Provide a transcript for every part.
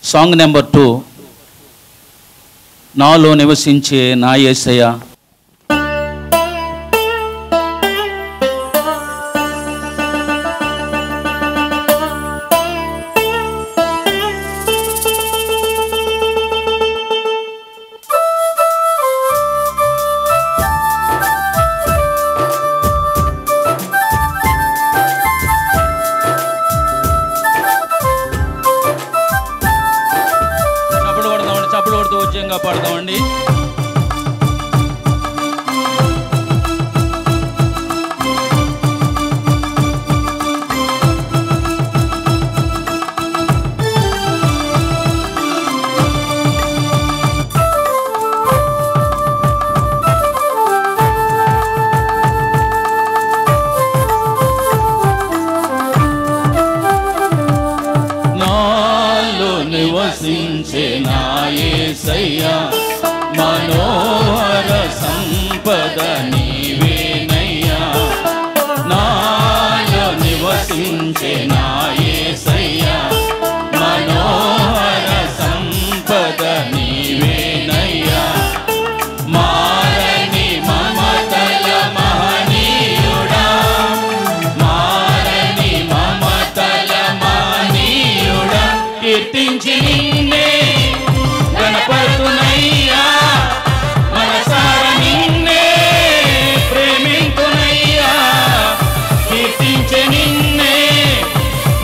Song number two నాలో నివసించే నా యేసయ్య చప్పుడు కొడదామండి చప్పుడు కొడుతూ ఉద్యంగా పడదామండి నాలో నివసించే నా యేసయ్యా మనోహర సంపద నీవేనయ్యా నాలో నివసించే నా యేసయ్యా మనోహర సంపద నీవేనయ్యా మారని మమతల మహనీయుడా మారని మమతల మహనీయుడా కీర్తించి నిన్నే గణపతునయ్యా మనసార నిన్నే ప్రేమింతునయ్యా కీర్తించి నిన్నే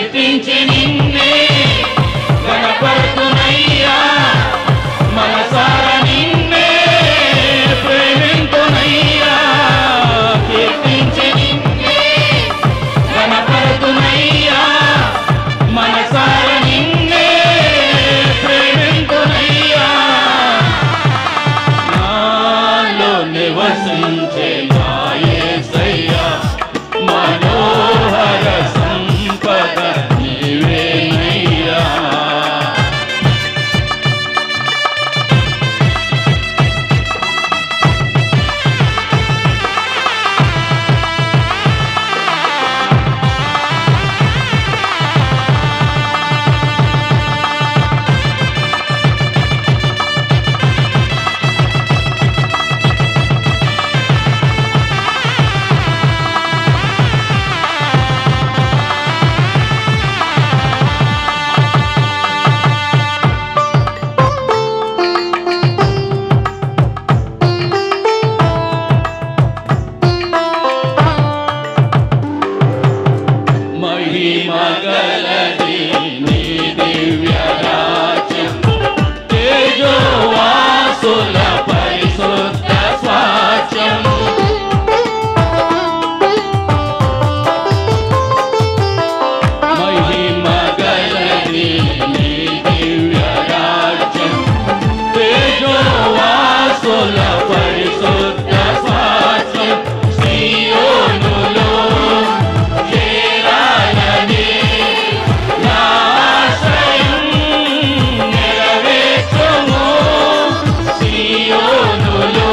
కీర్తించి నిన్నే గణపడుతున్నయ్యా మనసార నిన్నే ప్రేమింతున్నయ్యా కీర్తించి నిన్నే గణపడుతున్నయ్యా మనసార నిన్నే ప్రేమింతున్నయ్యా నాలో నివసించే నా యేసయ్యా మనోహర సంపద నీవేనయ్యా మహిమగలది నీ దివ్య రాజ్యం తేజోవాసుల పరిశుద్ధ స్వాచ్యం మహిమగలది నీ దివ్య రాజ్యం తేజోవాసుల పరిశుద్ధ స్వాచ్యం సియోనులో చేరాలని నా ఆశయం నెరవేర్చుము. సియోనులో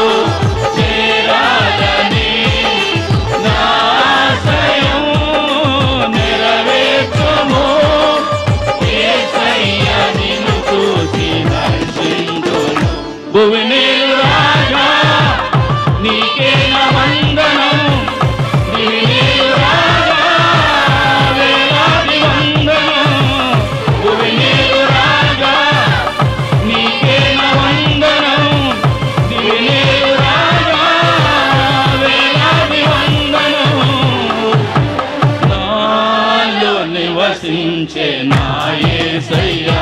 చేరాలని నా ఆశయం నెరవేర్చుము. యేసయ్య నిన్ను చూసి హర్షింతును. భువనేలు రాజా నీకే నా వందనం భువనేలు రాజా వేలాది వందనం భువనేలు రాజా నీకే నా వందనం భువనేలు రాజా వేలాది వందనం నాలో నివసించే నా యేసయ్యా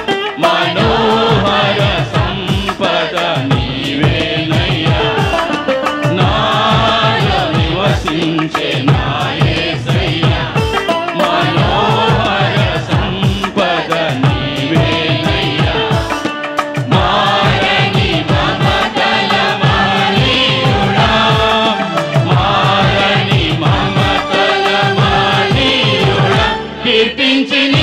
మనోహర సంపద నీవేనయ్యా నాలో నివసించే నా యేసయ్యా మనోహర సంపద నీవేనయ్యా మారని మమతల మానీయుడా మారని మమతల మానీయుడా కీర్తించి